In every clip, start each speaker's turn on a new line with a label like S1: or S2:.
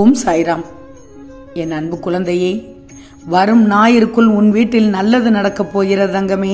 S1: ஓம் சாய்ராம் என் அன்பு குழந்தையே வரும் ஞாயிற்குள் உன் வீட்டில் நல்லது நடக்கப் போகிறது தங்கமே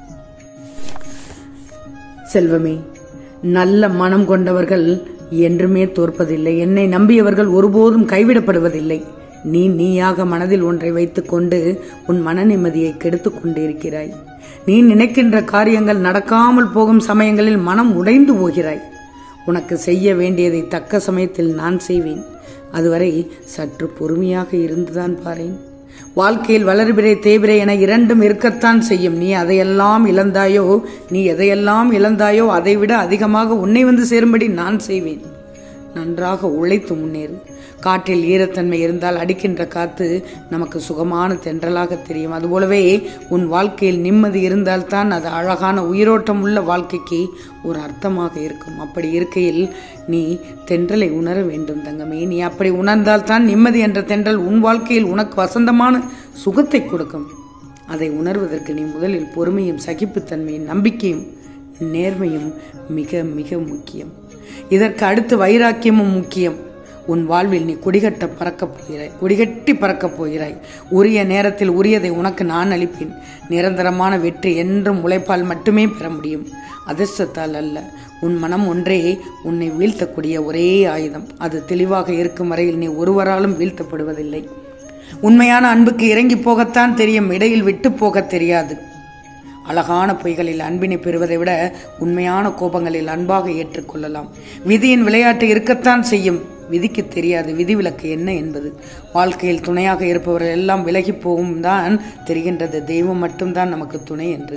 S1: செல்வமே நல்ல மனம் கொண்டவர்கள் என்றுமே தோற்பதில்லை என்னை நம்பியவர்கள் ஒருபோதும் கைவிடப்படுவதில்லை நீ நீயாக மனதில் ஒன்றை வைத்துக்கொண்டு உன் மன நிம்மதியை கெடுத்துக் கொண்டிருக்கிறாய் நீ நினைக்கின்ற காரியங்கள் நடக்காமல் போகும் சமயங்களில் மனம் உடைந்து போகிறாய் உனக்கு செய்ய வேண்டியதை தக்க சமயத்தில் நான் செய்வேன் அதுவரை சற்று பொறுமையாக இருந்துதான் பாரேன் வாழ்க்கையில் வளர்பிறை தேய்பிறை என இரண்டும் இருக்கத்தான் செய்யும் நீ அதையெல்லாம் இழந்தாயோ நீ எதையெல்லாம் இழந்தாயோ அதைவிட அதிகமாக உன்னை வந்து சேரும்படி நான் செய்வேன் நன்றாக உழைத்து முன்னேறு காற்றில் ஈரத்தன்மை இருந்தால் அடிக்கின்ற காத்து நமக்கு சுகமான தென்றலாக தெரியும் அதுபோலவே உன் வாழ்க்கையில் நிம்மதி இருந்தால்தான் அது அழகான உயிரோட்டம் உள்ள வாழ்க்கைக்கு ஒரு அர்த்தமாக இருக்கும் அப்படி இருக்கையில் நீ தென்றலை உணர வேண்டும் தங்கமே நீ அப்படி உணர்ந்தால்தான் நிம்மதி என்ற தென்றல் உன் வாழ்க்கையில் உனக்கு வசந்தமான சுகத்தை கொடுக்கும் அதை உணர்வதற்கு நீ முதலில் பொறுமையும் சகிப்புத்தன்மையும் நம்பிக்கையும் நேர்மையும் மிக மிக முக்கியம் இதற்கு அடுத்து வைராக்கியமும் முக்கியம் உன் வாழ்வில் நீ கொடிகட்ட பறக்கப் போகிறாய் கொடிகட்டி பறக்கப் போகிறாய் உரிய நேரத்தில் உரியதை உனக்கு நான் அளிப்பேன் நிரந்தரமான வெற்றி என்றும் உழைப்பால் மட்டுமே பெற முடியும் அதிர்ஷ்டத்தால் அல்ல உன் மனம் ஒன்றே உன்னை வீழ்த்தக்கூடிய ஒரே ஆயுதம் அது தெளிவாக இருக்கும் வரையில் நீ ஒருவராலும் வீழ்த்தப்படுவதில்லை உண்மையான அன்புக்கு இறங்கி போகத்தான் தெரியும் இடையில் விட்டு போக தெரியாது அழகான பொய்களில் அன்பினை பெறுவதை விட உண்மையான கோபங்களில் அன்பாக ஏற்றுக்கொள்ளலாம் விதியின் விளையாட்டு இருக்கத்தான் செய்யும் விதிக்கு தெரியாது விதிவிலக்கு என்ன என்பது வாழ்க்கையில் துணையாக இருப்பவர்கள் எல்லாம் விலகி போகும் தான் தெரிகின்றது தெய்வம் மட்டும்தான் நமக்கு துணை என்று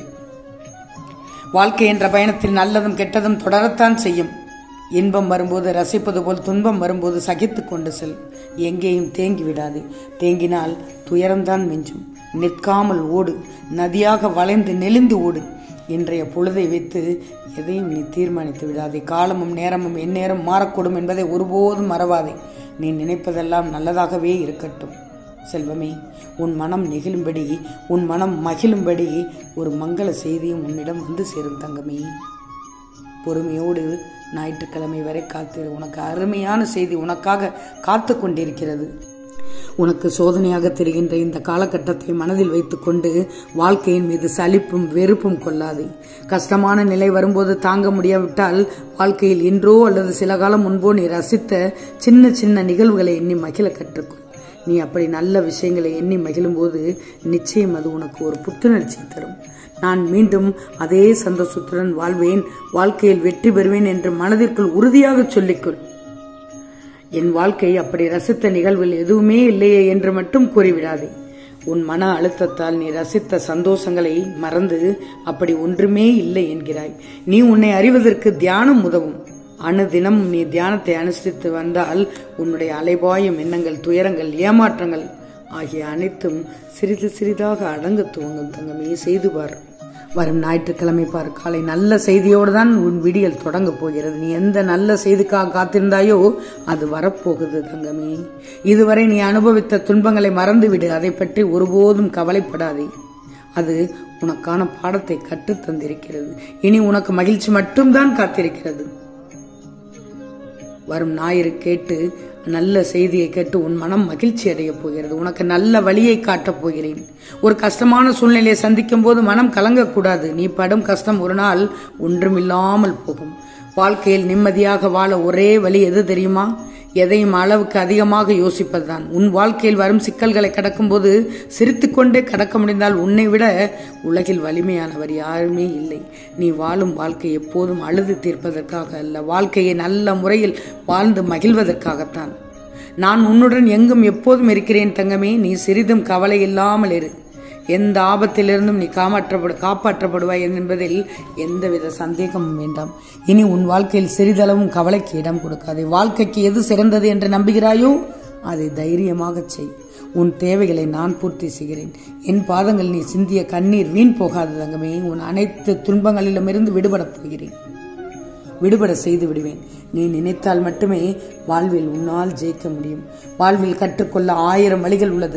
S1: வாழ்க்கை என்ற பயணத்தில் நல்லதும் கெட்டதும் தொடரத்தான் செய்யும் இன்பம் வரும்போது ரசிப்பது போல் துன்பம் வரும்போது சகித்து கொண்டு செல் எங்கேயும் தேங்கி விடாது தேங்கினால் துயரம்தான் மிஞ்சும் நிற்காமல் ஓடு நதியாக வளைந்து நெளிந்து ஓடு இன்றைய பொழுதை வைத்து எதையும் நீ தீர்மானித்து விடாதே காலமும் நேரமும் எந்நேரம் மாறக்கூடும் என்பதை ஒருபோதும் மறவாதே நீ நினைப்பதெல்லாம் நல்லதாகவே இருக்கட்டும் செல்வமே உன் மனம் நெகிழும்படி உன் மனம் மகிழும்படி ஒரு மங்கள செய்தியும் உன்னிடம் வந்து சேரும் தங்கமே பொறுமையோடு ஞாயிற்றுக்கிழமை வரை காத்திரு உனக்கு அருமையான செய்தி உனக்காக காத்து கொண்டிருக்கிறது உனக்கு சோதனையாக தெரிகின்ற இந்த காலகட்டத்தை மனதில் வைத்துக்கொண்டு வாழ்க்கையின் மீது சலிப்பும் வெறுப்பும் கொள்ளாதே கஷ்டமான நிலை வரும்போது தாங்க முடியாவிட்டால் வாழ்க்கையில் இன்றோ அல்லது சில காலம் முன்போ நீ ரசித்த சின்ன சின்ன நிகழ்வுகளை எண்ணி மகிழ கற்றுக்கொள் நீ அப்படி நல்ல விஷயங்களை எண்ணி மகிழும்போது நிச்சயம் அது உனக்கு ஒரு புத்துணர்ச்சி தரும் நான் மீண்டும் அதே சந்தோஷத்துடன் வாழ்வேன் வாழ்க்கையில் வெற்றி பெறுவேன் என்று மனதிற்குள் உறுதியாக சொல்லிக்கொள் என் வாழ்க்கை அப்படி ரசித்த நிகழ்வில் எதுவுமே இல்லையே என்று மட்டும் கூறிவிடாதே உன் மன அழுத்தத்தால் நீ ரசித்த சந்தோஷங்களை மறந்து அப்படி ஒன்றுமே இல்லை என்கிறாய் நீ உன்னை அறிவதற்கு தியானம் உதவும் அணு தினமும் நீ தியானத்தை அனுசரித்து வந்தால் உன்னுடைய அலைபாயும் எண்ணங்கள் துயரங்கள் ஏமாற்றங்கள் ஆகிய அனைத்தும் சிறிது சிறிதாக அடங்க துவங்கும் தங்கமே செய்து பார் வரும் ஞாயிற்றுக்கிழமை பார் காலை நல்ல செய்தியோடு தான் உன் விடியல் தொடங்க போகிறது நீ எந்த நல்ல செய்திக்காக காத்திருந்தாயோ அது வரப்போகுது தங்கமே இதுவரை நீ அனுபவித்த துன்பங்களை மறந்துவிடு அதை பற்றி ஒருபோதும் கவலைப்படாதே அது உனக்கான பாடத்தை கற்றுத் தந்திருக்கிறது இனி உனக்கு மகிழ்ச்சி மட்டும்தான் காத்திருக்கிறது வரும் ஞாயிறு கேட்டு நல்ல செய்தியை கேட்டு உன் மனம் மகிழ்ச்சி அடைய போகிறது உனக்கு நல்ல வழியை காட்டப் போகிறேன் ஒரு கஷ்டமான சூழ்நிலையை சந்திக்கும் போது மனம் கலங்கக்கூடாது நீ படும் கஷ்டம் ஒரு நாள் ஒன்றுமில்லாமல் போகும் வாழ்க்கையில் நிம்மதியாக வாழ ஒரே வழி எது தெரியுமா எதையும் அளவுக்கு அதிகமாக யோசிப்பதுதான் உன் வாழ்க்கையில் வரும் சிக்கல்களை கடக்கும்போது சிரித்துக்கொண்டே கடக்க முடிந்தால் உன்னை விட உலகில் வலிமையானவர் யாருமே இல்லை நீ வாழும் வாழ்க்கை எப்போதும் அழுது தீர்ப்பதற்காக அல்ல வாழ்க்கையை நல்ல முறையில் வாழ்ந்து மகிழ்வதற்காகத்தான் நான் உன்னுடன் எங்கும் எப்போதும் இருக்கிறேன் தங்கமே நீ சிறிதும் கவலை இல்லாமல் இரு எந்த ஆபத்திலிருந்தும் நீ காமாற்றப்படு காப்பாற்றப்படுவாய் என்பதில் எந்தவித சந்தேகமும் வேண்டாம் இனி உன் வாழ்க்கையில் சிறிதளவும் கவலைக்கு இடம் கொடுக்காதே வாழ்க்கைக்கு எது சிறந்தது என்று நம்புகிறாயோ அதை தைரியமாக செய் உன் தேவைகளை நான் பூர்த்தி செய்கிறேன் என் பாதங்கள் நீ சிந்திய கண்ணீர் வீண் போகாது தங்கமே உன் அனைத்து துன்பங்களிலுமிருந்து விடுபடப் போகிறேன் விடுபட செய்து விடுவேன் நீ நினைத்தால் மட்டுமே வாழ்வில் உன்னால் ஜெயிக்க முடியும் வாழ்வில் கற்றுக்கொள்ள ஆயிரம் வழிகள் உள்ளது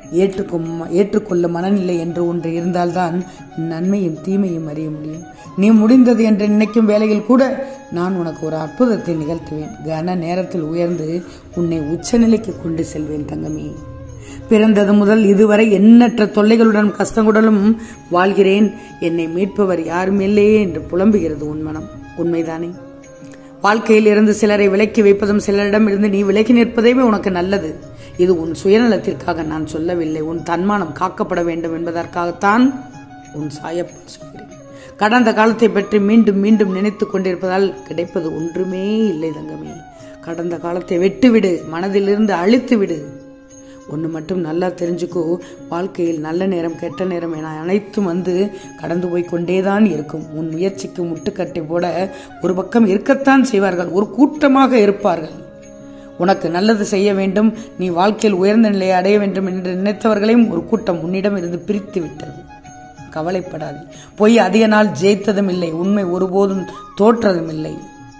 S1: ஏற்றுக்கும் ஏற்றுக்கொள்ள மனநிலை என்று ஒன்று இருந்தால்தான் நன்மையும் தீமையும் அறிய முடியும் நீ முடிந்தது என்று நினைக்கும் வேளையில் கூட நான் உனக்கு ஒரு அற்புதத்தை நிகழ்த்துவேன் கன நேரத்தில் உயர்ந்து உன்னை உச்சநிலைக்கு கொண்டு செல்வேன் தங்கமே பிறந்தது முதல் இதுவரை எண்ணற்ற தொல்லைகளுடன் கஷ்டங்களுடனும் வாழ்கிறேன் என்னை மீட்பவர் யாரும் இல்லையே என்று புலம்புகிறது உன் மனம் உண்மைதானே வாழ்க்கையில் இருந்து சிலரை விலக்கி வைப்பதும் சிலரிடம் இருந்து நீ விலகி நிற்பதே உனக்கு நல்லது இது உன் சுயநலத்திற்காக நான் சொல்லவில்லை உன் தன்மானம் காக்கப்பட வேண்டும் என்பதற்காகத்தான் உன் சாயப்பா சொல்கிறேன் கடந்த காலத்தை பற்றி மீண்டும் மீண்டும் நினைத்து கொண்டிருப்பதால் கிடைப்பது ஒன்றுமே இல்லை தங்கமே கடந்த காலத்தை வெட்டுவிடு மனதிலிருந்து அழித்து விடு ஒன்று மட்டும் நல்லா தெரிஞ்சுக்கோ வாழ்க்கையில் நல்ல நேரம் கெட்ட நேரம் என அனைத்தும் வந்து கடந்து போய் கொண்டேதான் இருக்கும் உன் முயற்சிக்கு முட்டுக்கட்டை போட ஒரு பக்கம் இருக்கத்தான் செய்வார்கள் ஒரு கூட்டமாக இருப்பார்கள் உனக்கு நல்லது செய்ய வேண்டும் நீ வாழ்க்கையில் உயர்ந்த நிலையை அடைய வேண்டும் என்று நினைத்தவர்களையும் ஒரு கூட்டம் உன்னிடம் இருந்து பிரித்து விட்டது கவலைப்படாதே பொய் அதிக நாள் ஜெயித்ததும் இல்லை உண்மை ஒருபோதும் தோற்றதும் இல்லை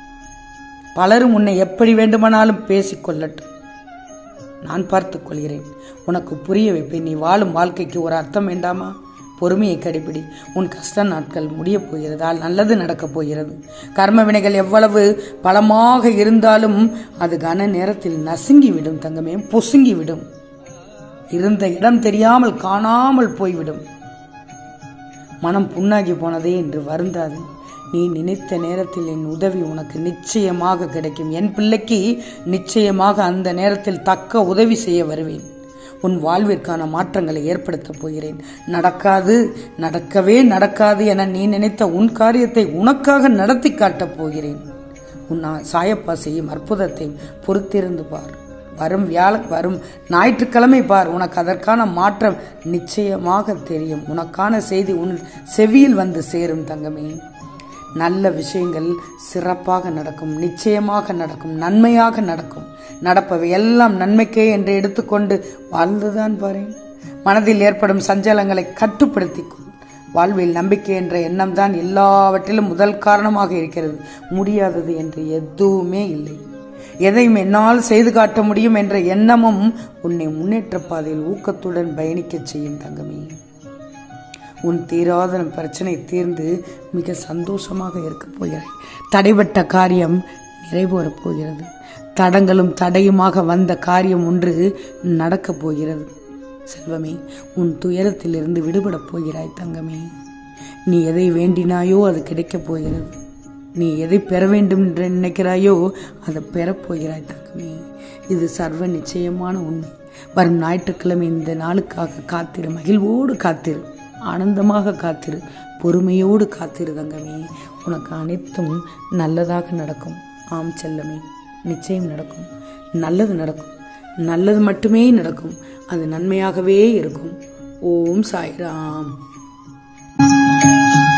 S1: பலரும் உன்னை எப்படி வேண்டுமானாலும் பேசிக்கொள்ளட்டும் நான் பார்த்துக் கொள்கிறேன் உனக்கு புரிய வைப்பேன் நீ வாழும் வாழ்க்கைக்கு ஒரு அர்த்தம் வேண்டாமா பொறுமையை கடைபிடி உன் கஷ்ட நாட்கள் முடியப் போகிறதால் நல்லது நடக்கப் போகிறது கர்ம வினைகள் எவ்வளவு பலமாக இருந்தாலும் அது கன நேரத்தில் நசுங்கி விடும் தங்கமே பொசுங்கி விடும் இருந்த இடம் தெரியாமல் காணாமல் போய்விடும் மனம் புண்ணாகி போனதே என்று வருந்தாது நீ நினைத்த நேரத்தில் என் உதவி உனக்கு நிச்சயமாக கிடைக்கும் என் பிள்ளைக்கு நிச்சயமாக அந்த நேரத்தில் தக்க உதவி செய்ய வருவேன் உன் வாழ்விற்கான மாற்றங்களை ஏற்படுத்தப் போகிறேன் நடக்காது நடக்கவே நடக்காது என நீ நினைத்த உன் காரியத்தை உனக்காக நடத்தி காட்டப் போகிறேன் உன் சாயப்பா செய்யும் அற்புதத்தை பொறுத்திருந்து பார் வரும் வியாழ வரும் ஞாயிற்றுக்கிழமை பார் உனக்கு அதற்கான மாற்றம் நிச்சயமாக தெரியும் உனக்கான செய்தி உன் செவியில் வந்து சேரும் தங்கமே நல்ல விஷயங்கள் சிறப்பாக நடக்கும் நிச்சயமாக நடக்கும் நன்மையாக நடக்கும் நடப்பவை எல்லாம் நன்மைக்கே என்று எடுத்துக்கொண்டு வாழ்ந்துதான் பாரேன் மனதில் ஏற்படும் சஞ்சலங்களை கட்டுப்படுத்திக் கொள் வாழ்வில் நம்பிக்கை என்ற எண்ணம் தான் எல்லாவற்றிலும் முதல் காரணமாக இருக்கிறது முடியாதது என்று எதுவுமே இல்லை எதையும் என்னால் செய்து காட்ட முடியும் என்ற எண்ணமும் உன்னை முன்னேற்ற பாதையில் ஊக்கத்துடன் பயணிக்கச் செய்யும் தங்கமே உன் தீராத பிரச்சனை தீர்ந்து மிக சந்தோஷமாக இருக்கப் போகிறாய் தடைபட்ட காரியம் நிறைவேறப் போகிறது தடங்களும் தடையுமாக வந்த காரியம் ஒன்று நடக்கப் போகிறது செல்வமே உன் துயரத்திலிருந்து விடுபடப் போகிறாய் தங்கமே நீ எதை வேண்டினாயோ அது கிடைக்கப் போகிறது நீ எதை பெற வேண்டும் என்று நினைக்கிறாயோ அதை பெறப்போகிறாய் தங்கமே இது சர்வ நிச்சயமான உண்மை வரும் ஞாயிற்றுக்கிழமை இந்த நாளுக்காக காத்திரு மகிழ்வோடு காத்திரு ஆனந்தமாக காத்திரு பொறுமையோடு காத்திரு தங்கமே உனக்கு அனைத்தும் நல்லதாக நடக்கும் ஆம் செல்லமே நிச்சயம் நடக்கும் நல்லது நடக்கும் நல்லது மட்டுமே நடக்கும் அது நன்மையாகவே இருக்கும் ஓம் சாய்ராம்